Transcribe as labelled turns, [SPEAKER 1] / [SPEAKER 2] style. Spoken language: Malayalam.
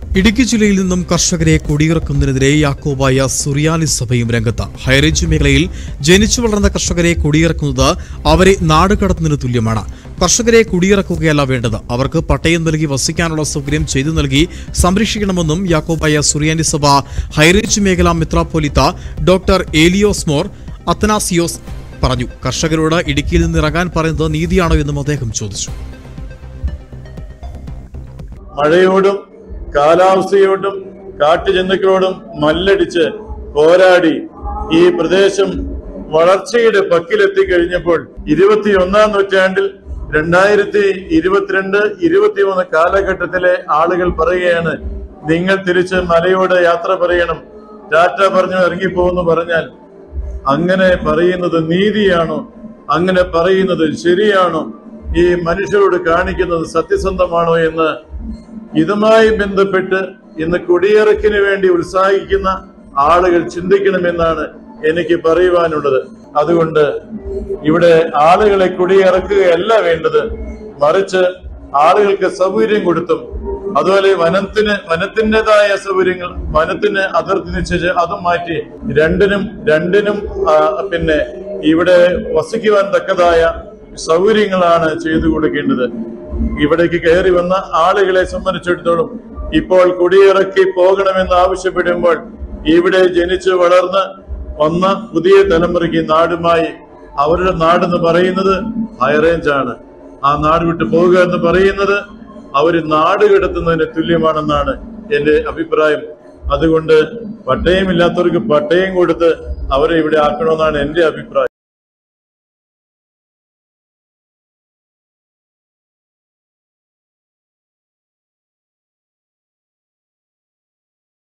[SPEAKER 1] ഇടുക്കി ജില്ലയിൽ നിന്നും കർഷകരെ കുടിയിറക്കുന്നതിനെതിരെ യാക്കോബായ സുറിയാനി സഭയും രംഗത്ത് ഹൈറേഞ്ച് മേഖലയിൽ ജനിച്ചു വളർന്ന കർഷകരെ കുടിയിറക്കുന്നത് അവരെ നാടുകടത്തുന്നതിന് തുല്യമാണ് കർഷകരെ കുടിയിറക്കുകയല്ല വേണ്ടത് അവർക്ക് പട്ടയം നൽകി വസിക്കാനുള്ള സൗകര്യം ചെയ്തു നൽകി സംരക്ഷിക്കണമെന്നും യാക്കോബായ സുറിയാനി സഭ ഹൈറേഞ്ച് മേഖല മിത്രാപ്പോലിത്ത ഡോക്ടർ ഏലിയോസ് മോർ അത്തനാസിയോസ് പറഞ്ഞു കർഷകരോട് ഇടുക്കിയിൽ നിന്ന് ഇറങ്ങാൻ പറയുന്നത് നീതിയാണോ എന്നും അദ്ദേഹം ചോദിച്ചു
[SPEAKER 2] മഴയോടും കാലാവസ്ഥയോടും കാട്ടുജന്തുക്കളോടും മല്ലടിച്ച് പോരാടി ഈ പ്രദേശം വളർച്ചയുടെ പക്കിലെത്തി കഴിഞ്ഞപ്പോൾ ഇരുപത്തിയൊന്നാം നൂറ്റാണ്ടിൽ രണ്ടായിരത്തി ഇരുപത്തിരണ്ട് ഇരുപത്തിമൂന്ന് കാലഘട്ടത്തിലെ ആളുകൾ പറയുകയാണ് നിങ്ങൾ തിരിച്ച് മലയോട് യാത്ര പറയണം ടാറ്റ പറഞ്ഞു ഇറങ്ങിപ്പോകുന്നു പറഞ്ഞാൽ അങ്ങനെ പറയുന്നത് നീതിയാണോ അങ്ങനെ പറയുന്നത് ശരിയാണോ ഈ മനുഷ്യരോട് കാണിക്കുന്നത് സത്യസന്ധമാണോ എന്ന് ഇതുമായി ബന്ധപ്പെട്ട് ഇന്ന് കുടിയിറക്കിന് വേണ്ടി ഉത്സാഹിക്കുന്ന ആളുകൾ ചിന്തിക്കണമെന്നാണ് എനിക്ക് പറയുവാനുള്ളത് അതുകൊണ്ട് ഇവിടെ ആളുകളെ കുടിയിറക്കുകയല്ല വേണ്ടത് മറിച്ച് ആളുകൾക്ക് സൗകര്യം കൊടുത്തും അതുപോലെ വനത്തിന് വനത്തിൻ്റെതായ സൗകര്യങ്ങൾ വനത്തിന് അതിർത്തി നിശ്ചയിച്ച് അതും മാറ്റി രണ്ടിനും രണ്ടിനും ആ, പിന്നെ ഇവിടെ വസിക്കുവാൻ തക്കതായ സൗകര്യങ്ങളാണ് ചെയ്തു കൊടുക്കേണ്ടത് ഇവിടേക്ക് കയറി വന്ന ആളുകളെ സംബന്ധിച്ചിടത്തോളം ഇപ്പോൾ കുടിയിറക്കി പോകണമെന്ന് ആവശ്യപ്പെടുമ്പോൾ ഇവിടെ ജനിച്ചു വളർന്ന് വന്ന പുതിയ തലമുറയ്ക്ക് നാടുമായി അവരുടെ നാടെന്ന് പറയുന്നത് ഹൈറേഞ്ച് ആണ് ആ നാട് വിട്ടു പോവുക എന്ന് പറയുന്നത് അവര് നാട് കിടത്തുന്നതിന് തുല്യമാണെന്നാണ് എന്റെ അഭിപ്രായം അതുകൊണ്ട് പട്ടയമില്ലാത്തവർക്ക് പട്ടയം കൊടുത്ത് അവരെ ഇവിടെ ആക്കണമെന്നാണ് എന്റെ അഭിപ്രായം